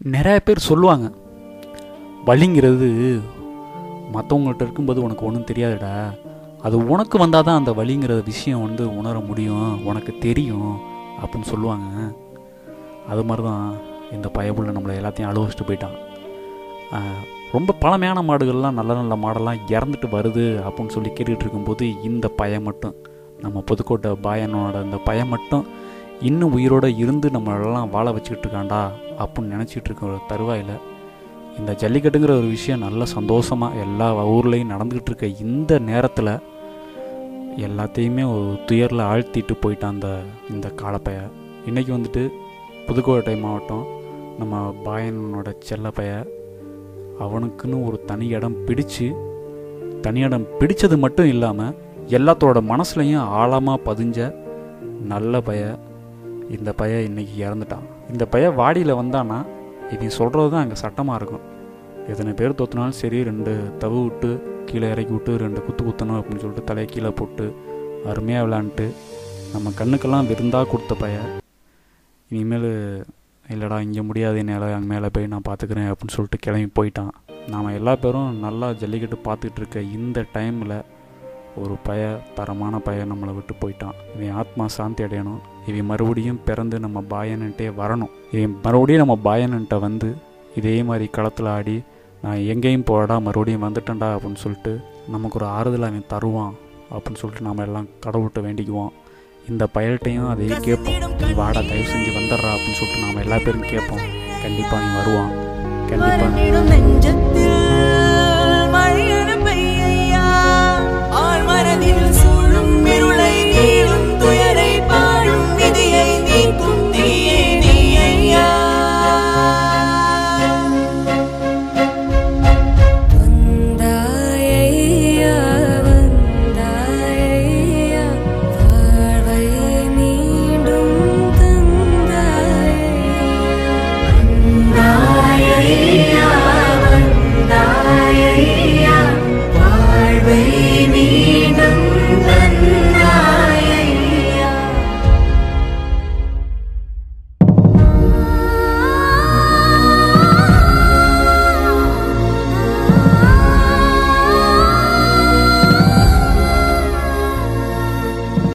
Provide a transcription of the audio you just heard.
நிறைய பேர் சொல்லுவாங்க வலிங்கிறது மற்றவங்கள்ட்ட இருக்கும்போது உனக்கு ஒன்றும் தெரியாதுடா அது உனக்கு வந்தால் தான் அந்த வலிங்கிற விஷயம் வந்து உணர முடியும் உனக்கு தெரியும் அப்படின்னு சொல்லுவாங்க அது மாதிரி தான் இந்த பயபுள்ள நம்மளை எல்லாத்தையும் அழுவச்சிட்டு போயிட்டான் ஆஹ், ரொம்ப பழமையான மாடுகள்லாம் நல்ல நல்ல மாடெல்லாம் இறந்துட்டு வருது அப்படின்னு சொல்லி கேட்டுக்கிட்டு இருக்கும்போது இந்த பையன் மட்டும் நம்ம புதுக்கோட்டை பாயனோட இந்த பையன் மட்டும் இன்னும் உயிரோடு இருந்து நம்மளெல்லாம் வாழ வச்சுக்கிட்டு இருக்காண்டா அப்படின்னு நினச்சிட்டு இருக்கிற தருவாயில் இந்த ஜல்லிக்கட்டுங்கிற ஒரு விஷயம் நல்ல சந்தோஷமாக எல்லா ஊர்லேயும் நடந்துக்கிட்டு இருக்க இந்த நேரத்தில் எல்லாத்தையுமே ஒரு துயரில் ஆழ்த்திட்டு போயிட்டான் அந்த இந்த காலப்பைய இன்றைக்கி வந்துட்டு புதுக்கோட்டை மாவட்டம் நம்ம பாயனோட செல்லப்பைய அவனுக்குன்னு ஒரு தனி இடம் பிடிச்சு தனி இடம் பிடிச்சது மட்டும் இல்லாமல் எல்லாத்தோட மனசுலையும் ஆழமாக பதிஞ்ச நல்ல பைய இந்த பைய இன்னைக்கு இறந்துட்டான் இந்த பைய வாடியில் வந்தானா இவன் சொல்கிறது தான் அங்கே சட்டமாக இருக்கும் எத்தனை பேர் தோத்துனாலும் சரி ரெண்டு தவு விட்டு கீழே இறக்கி விட்டு ரெண்டு குத்து குத்தணும் அப்படின்னு சொல்லிட்டு தலையை கீழே போட்டு அருமையாக விளாண்டுட்டு நம்ம கண்ணுக்கெல்லாம் விருந்தாக கொடுத்த பைய இனிமேல் இல்லைடா இங்கே முடியாது என்னால் அங்கே மேலே போய் நான் பார்த்துக்கிறேன் அப்படின்னு சொல்லிட்டு கிளம்பி போயிட்டான் நாம் எல்லா பேரும் நல்லா ஜல்லிக்கட்டு பார்த்துட்டு இருக்க இந்த டைமில் ஒரு பய தரமான பையன் நம்மளை விட்டு போயிட்டான் இவன் ஆத்மா சாந்தி அடையணும் இவன் மறுபடியும் பிறந்து நம்ம பாயன்ட்டே வரணும் இவன் மறுபடியும் நம்ம பாயன்ட்ட வந்து இதே மாதிரி களத்தில் ஆடி நான் எங்கேயும் போடா மறுபடியும் வந்துட்டேன்டா அப்படின்னு சொல்லிட்டு நமக்கு ஒரு ஆறுதல் அவன் தருவான் அப்படின்னு சொல்லிட்டு நாம் எல்லாம் கடவுள்கிட்ட வேண்டிக்குவோம் இந்த பயல்கிட்டையும் அதே கேட்போம் நீ வாடா தயவு செஞ்சு வந்துடுறா அப்படின்னு சொல்லிட்டு நாம் எல்லா பேரும் கேட்போம் கண்டிப்பாக நீ வருவான் கண்டிப்பாக வறண்டிடும் நெஞ்சத்தில் மழையை